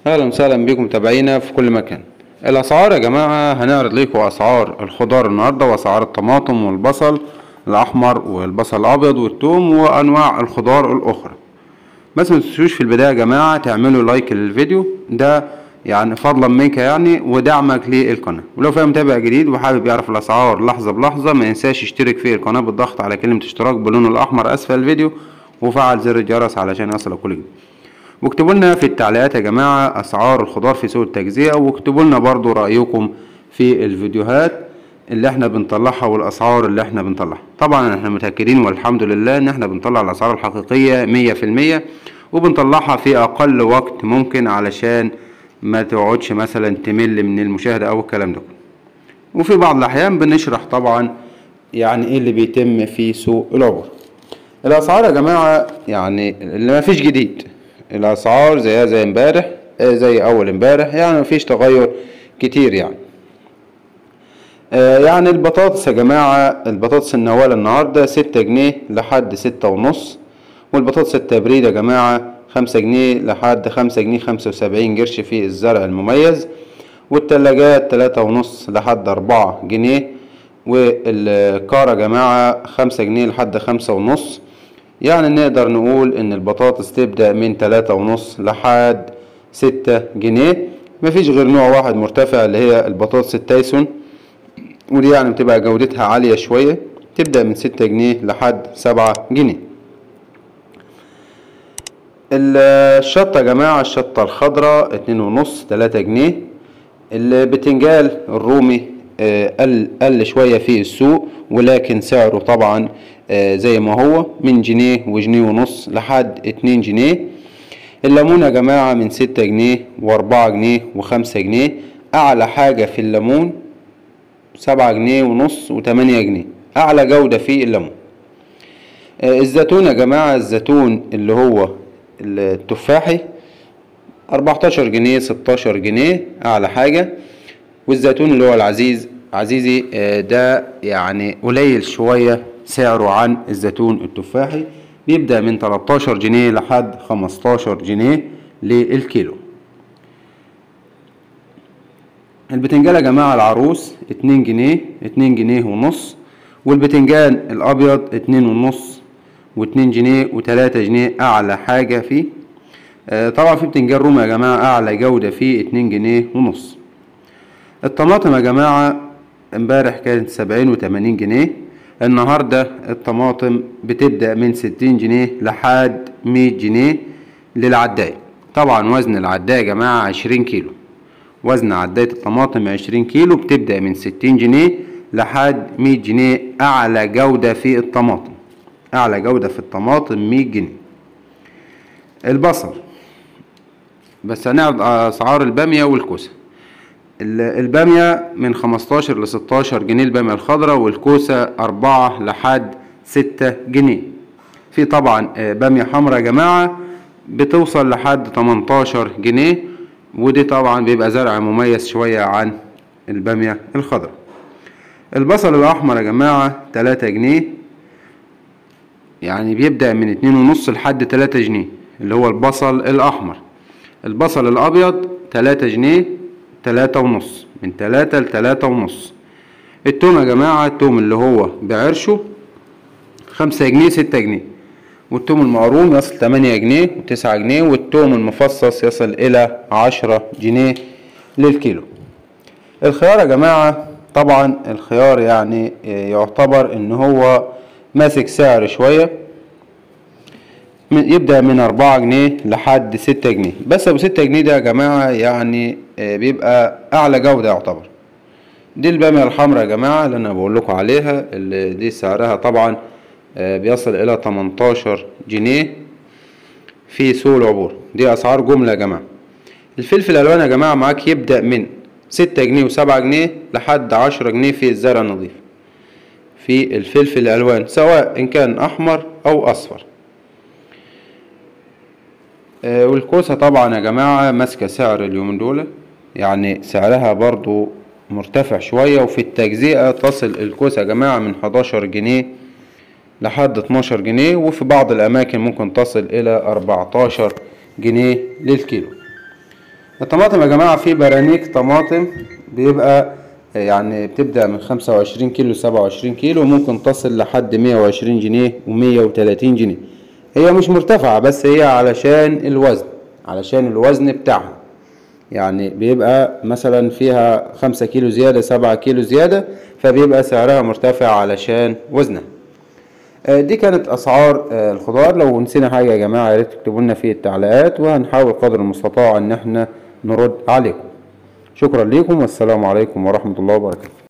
اهلا وسهلا بكم متابعينا في كل مكان الاسعار يا جماعه هنعرض لكم اسعار الخضار النهارده واسعار الطماطم والبصل الاحمر والبصل الابيض والثوم وانواع الخضار الاخرى بس ما تنسوش في البدايه يا جماعه تعملوا لايك للفيديو ده يعني فضلا منك يعني ودعمك للقناه ولو فيها متابع جديد وحابب يعرف الاسعار لحظه بلحظه ما ينساش يشترك في القناه بالضغط على كلمه اشتراك باللون الاحمر اسفل الفيديو وفعل زر الجرس علشان يصلك كل جديد واكتبوا لنا في التعليقات يا جماعة أسعار الخضار في سوق التجزئة واكتبوا لنا برضو رأيكم في الفيديوهات اللي احنا بنطلعها والأسعار اللي احنا بنطلعها طبعا احنا متأكدين والحمد لله ان احنا بنطلع الأسعار الحقيقية مية في المية وبنطلعها في أقل وقت ممكن علشان ما تقعدش مثلا تمل من المشاهدة أو الكلام ده كله وفي بعض الأحيان بنشرح طبعا يعني ايه اللي بيتم في سوق العبور الأسعار يا جماعة يعني اللي ما فيش جديد الاسعار زيها زي امبارح آه زي اول امبارح يعني مفيش تغير كتير يعني آه يعني البطاطس يا جماعة البطاطس النوال النهاردة ستة جنيه لحد ستة ونص والبطاطس التبريد يا جماعة خمسة جنيه لحد خمسة جنيه خمسة وسبعين قرش في الزرع المميز والتلاجات تلاتة ونص لحد أربعة جنيه والكارة يا جماعة خمسة جنيه لحد خمسة ونص يعني نقدر نقول ان البطاطس تبدأ من تلاتة ونص لحد ستة جنيه مفيش غير نوع واحد مرتفع اللي هي البطاطس التايسون ودي يعني بتبقى جودتها عالية شوية تبدأ من ستة جنيه لحد سبعة جنيه الشطة يا جماعة الشطة الخضراء اتنين ونص تلاتة جنيه البتنجال الرومي قل قل شوية في السوق ولكن سعره طبعا زي ما هو من جنيه وجنيه ونص لحد اتنين جنيه الليمون يا جماعة من ستة جنيه واربعة جنيه وخمسة جنيه أعلى حاجة في الليمون سبعة جنيه ونص وتمانية جنيه أعلى جودة في الليمون الزيتون يا جماعة الزيتون اللي هو التفاحي أربعتاشر جنيه ستاشر جنيه أعلى حاجة والزيتون اللي هو العزيز عزيزي ده يعني قليل شوية سعره عن الزيتون التفاحي بيبدأ من 13 جنيه لحد 15 جنيه للكيلو البتنجان يا جماعة العروس 2 جنيه 2 جنيه ونص والبتنجان الأبيض 2 ونص و2 جنيه و3 جنيه أعلى حاجة فيه طبعا في بتنجان رومي يا جماعة أعلى جودة فيه 2 جنيه ونص الطماطم يا جماعة امبارح كانت سبعين وتمانين جنيه النهاردة الطماطم بتبدأ من ستين جنيه لحد مية جنيه للعداية طبعا وزن العداية يا جماعة عشرين كيلو وزن عداية الطماطم عشرين كيلو بتبدأ من ستين جنيه لحد مية جنيه أعلى جودة في الطماطم أعلى جودة في الطماطم مية جنيه البصل بس هنعرض أسعار البامية والكوسة البامية من خمستاشر لستاشر جنيه البامية الخضراء والكوسة أربعة لحد ستة جنيه في طبعا بامية حمرا يا جماعة بتوصل لحد تمنتاشر جنيه ودي طبعا بيبقى زرع مميز شوية عن البامية الخضراء البصل الأحمر يا جماعة تلاتة جنيه يعني بيبدأ من اتنين ونص لحد تلاتة جنيه اللي هو البصل الأحمر البصل الأبيض تلاتة جنيه تلاتة ونص من تلاتة لتلاتة ونص التوم يا جماعة التوم اللي هو بعرشه خمسة جنيه ستة جنيه والتوم المقروم يصل تمانية جنيه وتسعة جنيه والتوم المفصص يصل إلى عشرة جنيه للكيلو الخيار يا جماعة طبعا الخيار يعني يعتبر ان هو ماسك سعر شوية يبدأ من أربعة جنيه لحد ستة جنيه بس أبو ستة جنيه ده يا جماعة يعني بيبقى أعلى جودة يعتبر دي البامية الحمراء يا جماعة اللي أنا بقول لكم عليها اللي دي سعرها طبعا بيصل إلى تمنتاشر جنيه في سوق العبور دي أسعار جملة يا جماعة الفلفل الألوان يا جماعة معاك يبدأ من ستة جنيه وسبعة جنيه لحد عشرة جنيه في الزرع النظيف في الفلفل الألوان سواء إن كان أحمر أو أصفر والكوسة طبعا يا جماعة ماسكة سعر اليومين دول يعني سعرها برضو مرتفع شوية وفي التجزئة تصل الكوسة يا جماعة من 11 جنيه لحد 12 جنيه وفي بعض الأماكن ممكن تصل إلى 14 جنيه للكيلو الطماطم يا جماعة في برانيك طماطم بيبقى يعني بتبدأ من خمسة وعشرين كيلو سبعة وعشرين كيلو ممكن تصل لحد مية وعشرين جنيه ومية وتلاتين جنيه هي مش مرتفعة بس هي علشان الوزن علشان الوزن بتاعها يعني بيبقى مثلا فيها خمسة كيلو زيادة سبعة كيلو زيادة فبيبقى سعرها مرتفع علشان وزنها آه، دي كانت اسعار آه، الخضار لو نسينا حاجه يا جماعه يا ريت تكتبوا لنا في التعليقات وهنحاول قدر المستطاع ان احنا نرد عليكم شكرا لكم والسلام عليكم ورحمه الله وبركاته